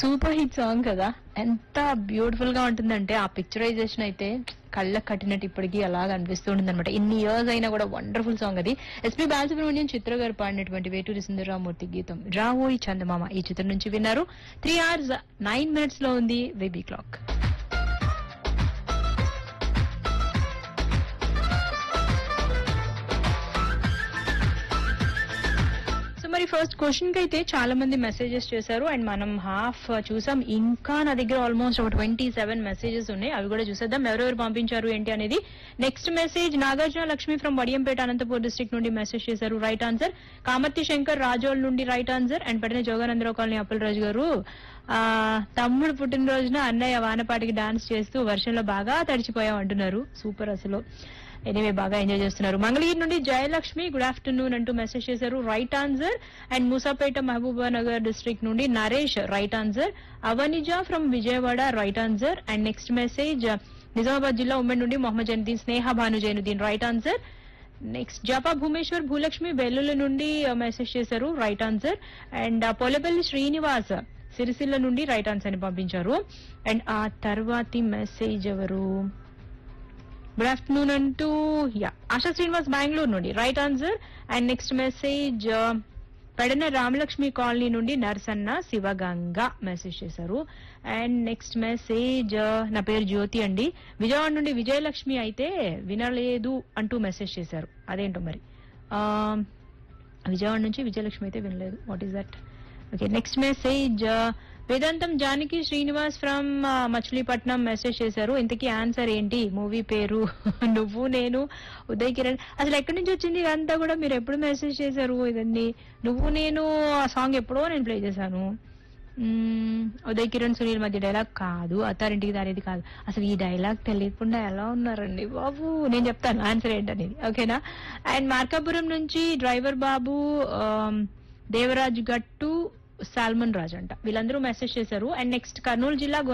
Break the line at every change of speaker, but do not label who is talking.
super hit song కదా ఎంత beautiful గా ఉంటుందంటే ఆ పిక్చరైజేషన్ అయితే కళ్ళకు కట్టినట్టు ఇప్పటికీ అలాగ అనిపిస్తూ ఉంటుంది అనమాట ఇన్ని ఇయర్స్ అయినా కూడా వండర్ఫుల్ సాంగ్ అది ఎస్పీ బాలసుబ్రహ్మణ్యం చిత్ర గారు పాడినటువంటి వేటూరి సుందరరామూర్తి గీతం రావోయి చందమామ ఈ చిత్రం నుంచి విన్నారు త్రీ అవర్స్ నైన్ మినిట్స్ లో ఉంది బేబీ క్లాక్ సో మరి ఫస్ట్ క్వశ్చన్ కి అయితే చాలా మంది మెసేజెస్ చేశారు అండ్ మనం హాఫ్ చూసాం ఇంకా నా దగ్గర ఆల్మోస్ట్ ఒక ట్వంటీ సెవెన్ మెసేజెస్ ఉన్నాయి అవి కూడా చూసేద్దాం ఎవరెవరు పంపించారు ఏంటి అనేది next message Nagarjuna Lakshmi from Vadiyampeta Anantapur district నుండి మెసేజ్ చేశారు రైట్ ఆన్సర్ కామర్తి శంకర్ రాజోల్ నుండి రైట్ ఆన్సర్ అండ్ పడిన జోగానందరావు కాలనీ అప్పలరాజు గారు ఆ తమ్ముడు పుట్టినరోజున అన్నయ్య వానపాటికి డాన్స్ చేస్తూ వర్షంలో బాగా తడిచిపోయాం అంటున్నారు సూపర్ అసలు ఎనివే బాగా ఎంజాయ్ చేస్తున్నారు మంగళగిరి నుండి జయలక్ష్మి గుడ్ ఆఫ్టర్నూన్ అంటూ మెసేజ్ చేశారు right answer and Moosapeta Mahabubnagar district నుండి Naresh right answer Avanija from Vijayawada right answer and next message Nizamabad జిల్లా ఉమ్మడి నుండి Mohammed Zainuddin Sneha Bhanu Zainuddin right answer next Japa Bhumeshwar Bhulakshmi Vellula నుండి మెసేజ్ చేశారు right answer and Polapalli Srinivas Sircilla నుండి రైట్ ఆన్సర్ ని పంపించారు అండ్ ఆ తర్వాతి మెసేజ్ ఎవరు గుడ్ ఆఫ్టర్నూన్ అంటూ యా ఆశా శ్రీనివాస్ బెంగళూరు నుండి right answer and next message Pedana Ramalakshmi colony నుండి నర్సన్న శివగంగ మెసేజ్ చేశారు అండ్ నెక్స్ట్ మెసేజ్ నా పేరు జ్యోతి అండి విజయవాడ నుండి విజయలక్ష్మి అయితే వినలేదు అంటూ మెసేజ్ చేశారు అదేంటో మరి ఆ, విజయవాడ నుంచి విజయలక్ష్మి అయితే వినలేదు what is that okay next message Vedantam Janaki Srinivas from Machilipatnam message చేశారు ఇంతకీ ఆన్సర్ ఏంటి మూవీ పేరు నువ్వు నేను ఉదయ్ కిరణ్ అసలు ఎక్కడి నుంచి వచ్చింది ఇదంతా కూడా మీరు ఎప్పుడు మెసేజ్ చేశారు ఇదన్నీ నువ్వు నేను ఆ సాంగ్ ఎప్పుడో నేను ప్లే చేశాను మ్మ్, ఉదయ్ కిరణ్ సునీల్ మధ్య డైలాగ్ కాదు అత్తారింటికి దారేది కాదు అసలు ఈ డైలాగ్ తెలియకుండా ఎలా ఉన్నారండి బాబు నేను చెప్తాను ఆన్సర్ ఏంటనేది ఓకేనా అండ్ మార్కాపురం నుంచి డ్రైవర్ బాబు ఆమ్, దేవరాజ్ గట్టు సాల్మన్ రాజ్ అంట వీళ్ళందరూ మెసేజ్ చేశారు అండ్ నెక్స్ట్ కర్నూలు జిల్లా